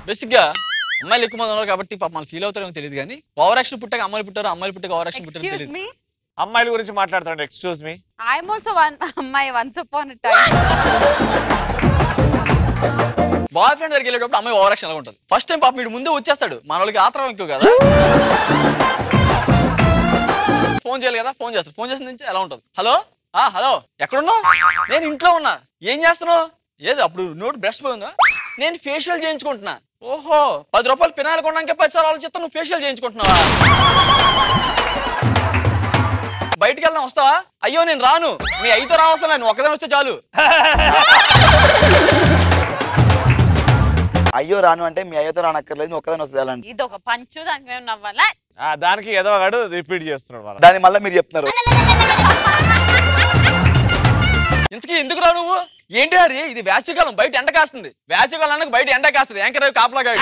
Basic గా అమ్మాయిలు ఎక్కువ మంది ఉన్నారు కాబట్టి పాప ఫీల్ అవుతారేమో తెలియదు కానీ ఓవర్ యాక్షన్ పుట్టాక అమ్మాయిలు పుట్టారు అమ్మాయిలు పుట్టాక ఓవర్ యాక్షన్ పుట్టారు ఎక్స్క్యూజ్ తెలియదు మీ అమ్మాయిల గురించి మాట్లాడుతున్నాడు excuse me I'm also one అమ్మాయి once upon time boy friend దగ్గరికి వెళ్ళేటప్పుడు అమ్మాయి ఓవర్ యాక్షన్ ఎలా ఉంటుంది ఫస్ట్ టైం పాప వీడు ముందే వచ్చేస్తాడు మన వాళ్ళకి ఆత్రం ఎక్కువ కదా ఫోన్ చేయాలి కదా ఫోన్ చేస్తాడు ఫోన్ చేసిన నుంచి ఎలా ఉంటుంది హలో ఆ హలో ఎక్కడున్నావు నేను ఇంట్లో ఉన్నా ఏం చేస్తున్నావు ఏదో అప్పుడు నోట్ బ్రష్ పోయిందా నేను ఫేషియల్ చేయించుకుంటున్నా ఓహో పది రూపాయలు పినాలు కొనడానికి పది సార్లు ఆలోచిస్తా నువ్వు ఫేషియల్ చేయించుకుంటున్నావా బయటికి వెళ్దాం వస్తావా అయ్యో నేను రాను మీ అయితో రావసరం నేను ఒక్కదాని వస్తే చాలు అయ్యో రాను అంటే మీ అయ్యతో రానక్కర్లేదు నువ్వు ఒక్కదాని వస్తుంది అలాంటి ఇది ఒక పంచు దానికి మేము నవ్వాలా ఆ, దానికి ఏదో వాడు రిపీట్ చేస్తున్నాడు మనం దాని మళ్ళీ మీరు చెప్తున్నారు ఇంతకీ ఎందుకు రా నువ్వు ఏంటి హరి ఇది వేసవికాలం బయట ఎండ కాస్తుంది వేసవికాలానికి బయట ఎండ కాస్తుంది యాంకర్ అవి కాపలాగా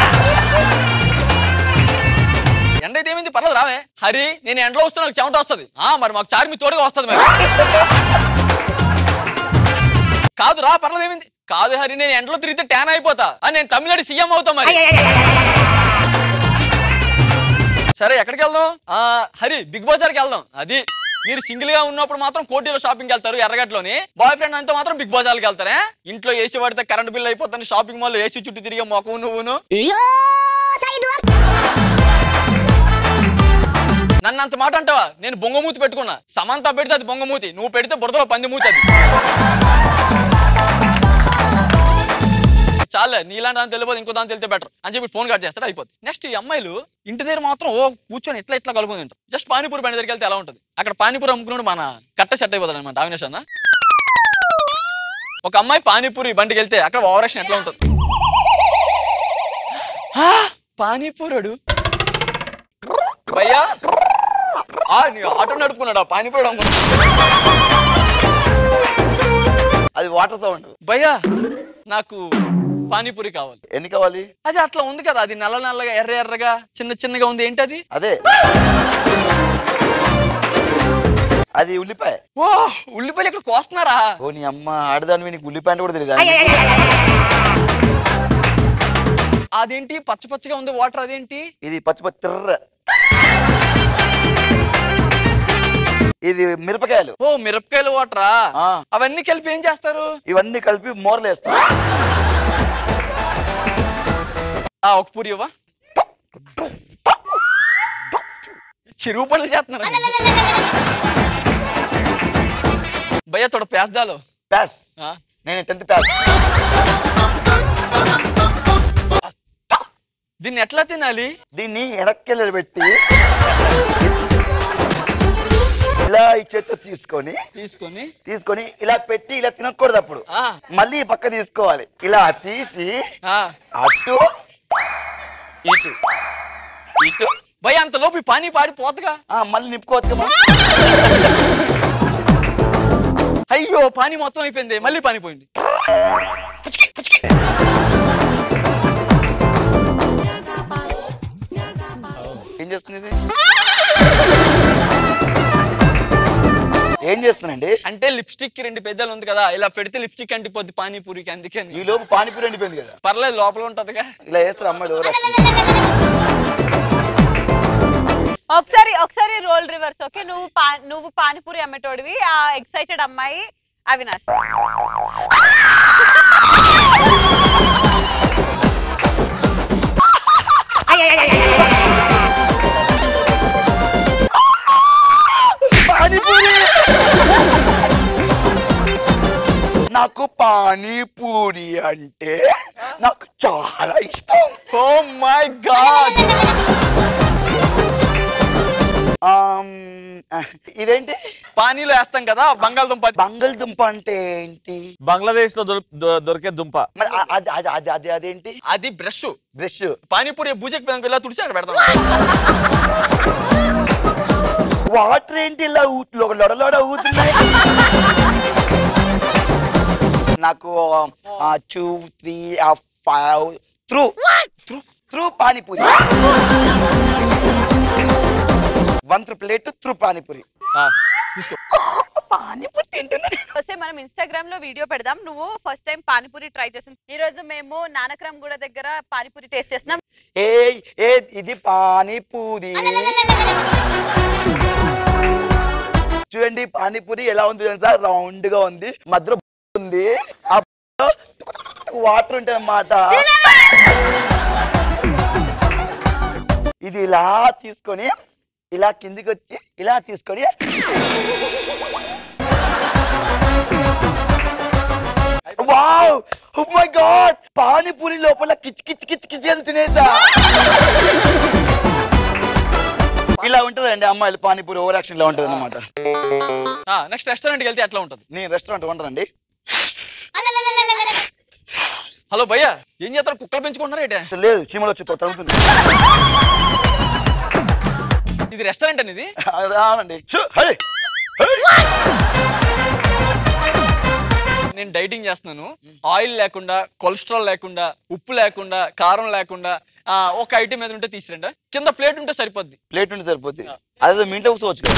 ఎండ అయితే ఏమైంది పర్లేదు రావే హరి నేను ఎండలో వస్తే నాకు చెమట వస్తుంది ఆ మరి మాకు చార్మి తోడుగా వస్తుంది మరి కాదు రా పర్లేదు ఏమైంది కాదు హరి నేను ఎండలో తిరిగితే ట్యాన్ అయిపోతా ఆ, నేను తమిళనాడు సీఎం అవుతా మరి సరే ఎక్కడికి వెళ్దాం ఆ, హరి బిగ్ బజార్కి వెళ్దాం అది మీరు సింగిల్ గా ఉన్నప్పుడు మాత్రం కోటిలో షాపింగ్ వెళ్తారు ఎర్రగడ్డలోని బాయ్ ఫ్రెండ్ అంతా మాత్రం బిగ్ బజార్కి వెళ్తారే ఇంట్లో ఏసీ పడితే కరెంట్ బిల్ అయిపోతుంది షాపింగ్ మాల్ ఏసీ చుట్టూ తిరిగే మొఖం నువ్వును నన్ను అంత మాట అంటావా నేను బొంగమూతి పెట్టుకున్నా సమంత పెడితే అది బొంగమూతి నువ్వు పెడితే బురదలో పంది మూతి అది చాలే నీలాంటి దాని తెలియదు ఇంకో దాని తెలితే బెటర్ అని చెప్పి ఫోన్ కట్ చేస్తాడు అయిపోతుంది నెక్స్ట్ ఈ అమ్మాయిలు ఇంటి దగ్గర మాత్రం ఓ కూర్చొని ఇట్లా ఇట్లా కలుపుకొని తింటారు జస్ట్ పానీపూరి బండి దగ్గరికి వెళ్తే ఎలా ఉంటుంది అక్కడ పానీపూరి అమ్ముకున్నాడు మన కట్ట సెట్ అయిపోతాడు అనమాట అవినేష్ అన్న ఒక అమ్మాయి పానీపూరి బండికి వెళ్తే అక్కడ ఓవరాక్షన్ ఎట్లా ఉంటుంది ఆ, పానీపూరుడు భయ్యా ఆ, నీ ఆటో నడుపుకున్నాడు ఆ పానీపూరి అమ్ముకున్నాడు అది వాటర్ సౌండ్ భయ్యా నాకు పానీపూరి కావాలి ఎన్ని కావాలి అది అట్లా ఉంది కదా అది నల్ల నల్లగా ఎర్ర ఎర్రగా చిన్న చిన్నగా ఉంది ఏంటది అదే అది ఉల్లిపాయ ఓ ఉల్లిపాయలు ఇక్కడ కోస్తున్నారా ఓ నీ అమ్మ ఆడదానివి నీకు ఉల్లిపాయ అంటే కూడా తెలియదు అదేంటి పచ్చ పచ్చగా ఉంది వాటర్ అదేంటి ఇది పచ్చి పచ్చి తిర్ర ఇది మిరపకాయలు ఓ మిరపకాయలు వాటరా ఆ. అవన్నీ కలిపి ఏం చేస్తారు ఇవన్నీ కలిపి మోర్లు వేస్తా ఆ ఒక పూరి ఇవ్వా చెరువు పనులు చేస్తున్నారు భయ్యా తోడ పేస్దాలు ప్యాస్ ఆ? నేను టెన్త్ ప్యాస్ దీన్ని ఎట్లా తినాలి దీన్ని వెనక్కెళ్ళి పెట్టి ఇలా ఈ చేత్తో తీసుకొని తీసుకొని తీసుకొని ఇలా పెట్టి ఇలా తినకూడదు అప్పుడు ఆ, మళ్ళీ ఈ పక్క తీసుకోవాలి ఇలా తీసి ఆ. అటు ఇటు ఇటు భయ్యా అంత లోపు ఈ పానీ పాడి పోతగా ఆ, మళ్ళీ నింపుకోవచ్చు కదా. అయ్యో పానీ మొత్తం అయిపోయింది మళ్ళీ పానీ పోయింది ఏం చేస్తుంది ఇది ఏం చేస్తుందండి అంటే లిప్స్టిక్ కి రెండు పెద్దలు ఉంది కదా ఇలా పెడితే లిప్స్టిక్ అంటిపోద్ది పానీపూరికి అందుకే ఈ లోపు పానీపూరి ఎండిపోయింది కదా పర్లేదు లోపల ఉంటదిగా ఇలా వేస్తారు అమ్మాయిలు ఎవరు ఒకసారి ఒకసారి రోల్ రివర్స్ ఓకే నువ్వు పా నువ్వు పానీపూరి అమ్మేటోడివి ఆ ఎక్సైటెడ్ అమ్మాయి అవినాష్ పానీపూరి నాకు పానీపూరి అంటే నాకు చాలా ఇష్టం ఓ మై గాడ్ ఆమ్, ఇదేంటి పానీలో వేస్తాం కదా బంగాళదుంప బంగాళదుంప అంటే ఏంటి బంగ్లాదేశ్ లో దొరి- దొ- దొరికే దుంప మరి అ- అది అది అది అది అదేంటి అది బ్రష్ బ్రష్ పానీపూరి భూజకి పెంకు ఇలా తుడిచి అక్కడ పెడతాం వాటర్ ఏంటి ఇలా ఊ- లొ- లొడ లొడ ఊతున్నాయి నాకు టూ త్రీ ఫైవ్ త్రూ త్రూ త్రూ పానీపూరి వన్ త్రూ ప్లేట్ త్రూ పానీపూరి ఆ, తీసుకో పానీపూరి తింటున్నా వస్తే మనం ఇన్స్టాగ్రామ్ లో వీడియో పెడదాం నువ్వు ఫస్ట్ టైం పానీపూరి ట్రై చేసింది ఈ రోజు మేము నానక్రమ్ గూడ దగ్గర పానీపూరి టేస్ట్ చేస్తున్నాం ఏ ఏ ఇది పానీపూరి చూడండి పానీపూరి ఎలా ఉంది తెలుసా రౌండ్ గా ఉంది మధ్యలో ఉంది ఆ వాటర్ ఉంటాయి అన్నమాట ఇది ఇలా తీసుకొని ఇలా కిందికి వచ్చి ఇలా తీసుకొని wow oh my god panipuri లోపల కిచ్ కిచ్ కిచ్ కిచ్ అని తినేసా ఇలా ఉంటదండి అమ్మాయిలు పానీపూరి ఓవర్ యాక్షన్ ఇలా ఉంటది అనమాట నెక్స్ట్ రెస్టారెంట్కి వెళ్తే ఎట్లా ఉంటుంది నేను రెస్టారెంట్ ఉంటానండి హలో భయ్యా ఏం చేస్తారు కుక్కలు పెంచుకుంటున్నారు ఏంటి లేదు చీమలు వచ్చి తగ్గుతుంది ఇది రెస్టారెంట్ అని ఇది రానండి ఛు, హే, హే. నేను డైటింగ్ చేస్తున్నాను ఆయిల్ లేకుండా కొలెస్ట్రాల్ లేకుండా ఉప్పు లేకుండా కారం లేకుండా ఆ, ఒక ఐటమ్ ఏది ఉంటే తీసుకురండి కింద ప్లేట్ ఉంటే సరిపోద్ది ప్లేట్ ఉంటే సరిపోద్ది అదే మీ ఇంట్లో కూర్చోవచ్చు కదా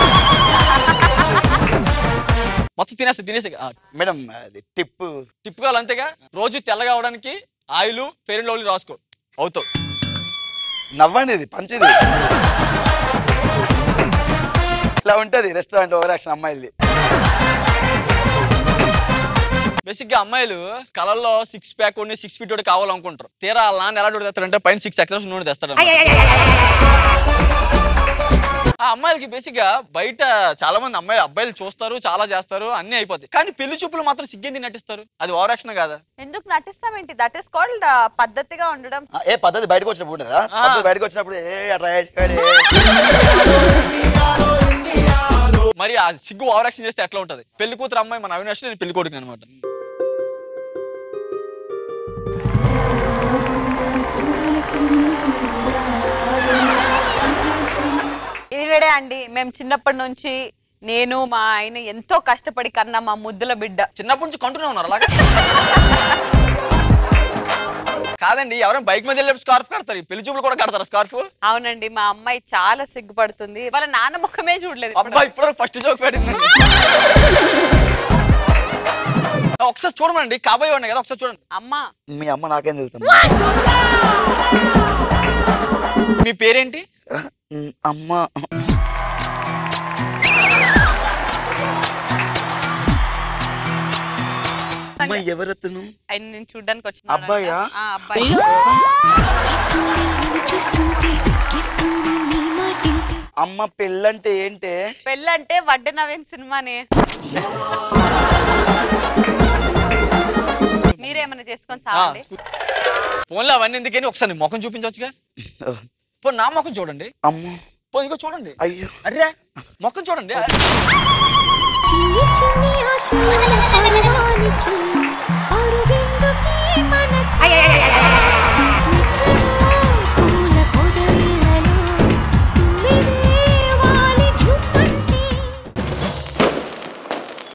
మొత్తం తినేస్తా తినేసి మేడం అది టిప్ టిప్ కావాలి అంతేగా రోజు తెల్లగా అవడానికి ఆయిల్ ఫెయిర్ అండ్ లవ్లీ రాసుకో అవుతావు నవ్వండి ఇది పంచిది ఇలా ఉంటది రెస్టారెంట్ ఓవర్ యాక్షన్ అమ్మాయిది బేసిక్ గా అమ్మాయిలు కళల్లో సిక్స్ ప్యాక్ ఉండి సిక్స్ ఫీట్ ఒకటి కావాలనుకుంటారు తీరా వాళ్ళ నాన్న ఎలా డోడి తెస్తాడంటే పైన సిక్స్ ఎక్సెస్ నూనె తెస్తాడు ఆ అమ్మాయిలకి బేసిక్ గా బయట చాలా మంది అమ్మాయి అబ్బాయిలు చూస్తారు చాలా చేస్తారు అన్ని అయిపోతాయి కానీ పెళ్లి చూపులు మాత్రం సిగ్గేంది నటిస్తారు అది ఓవర్ యాక్షన్ కాదా ఎందుకు నటిస్తామేంటి దట్ ఈస్ కాల్డ్ పద్ధతిగా ఉండడం ఆ, ఏ పద్ధతి బయటకు వచ్చినప్పుడు ఉంటుందా ఆ. పద్ధతి బయటకు వచ్చినప్పుడు ఏ అట్లా చేసాడే. మరి ఆ సిగ్గు ఓవర్ యాక్షన్ చేస్తే ఎట్లా ఉంటది పెళ్లి కూతురు అమ్మాయి మన అవినాష్ నేను పెళ్లి కొడుకు అనమాట ఇవిడే అండి మేము చిన్నప్పటి నుంచి నేను మా ఆయన ఎంతో కష్టపడి కన్నా మా ముద్దుల బిడ్డ చిన్నప్పటి నుంచి కంటూనే ఉన్నారు అలాగా కాదండి ఎవరైనా బైక్ మీద వెళ్ళి స్కార్ఫ్ కడతారు ఈ పెళ్లి చూపులు కూడా కడతారు స్కార్ఫ్ అవునండి మా అమ్మాయి చాలా సిగ్గుపడుతుంది వాళ్ళ నాన్న ముఖమే చూడలేదు ఇప్పుడు. అబ్బా ఇప్పుడు ఫస్ట్ జోక్ పెట్టిందండి ఒకసారి చూడమండి కాబోయే ఉన్నాయి కదా ఒకసారి చూడండి అమ్మా మీ అమ్మ నాకేం తెలుసు మీ పేరేంటి అమ్మ అమ్మ ఎవరతను ఆయన నేను చూడ్డానికి వచ్చిన అబ్బాయా? అబ్బాయి సిక్కిస్తుంది నిన్ను చూస్తుంటే సిక్కిస్తుంది నీ మాటింటే అమ్మ పెళ్ళంటే ఏంటే పెళ్ళంటే వడ్డె నవీన్ సినిమానే మీరేమైనా చేసుకొని సావండి ఫోన్లో అవన్నీ ఎందుకని ఒకసారి నీ ముఖం చూపించవచ్చుగా పో నా ముఖం చూడండి అమ్మ పో ఇంకో చూడండి అయ్యో అర్రే ముఖం చూడండి చిన్ని చిన్ని ఆశల పర్వానికి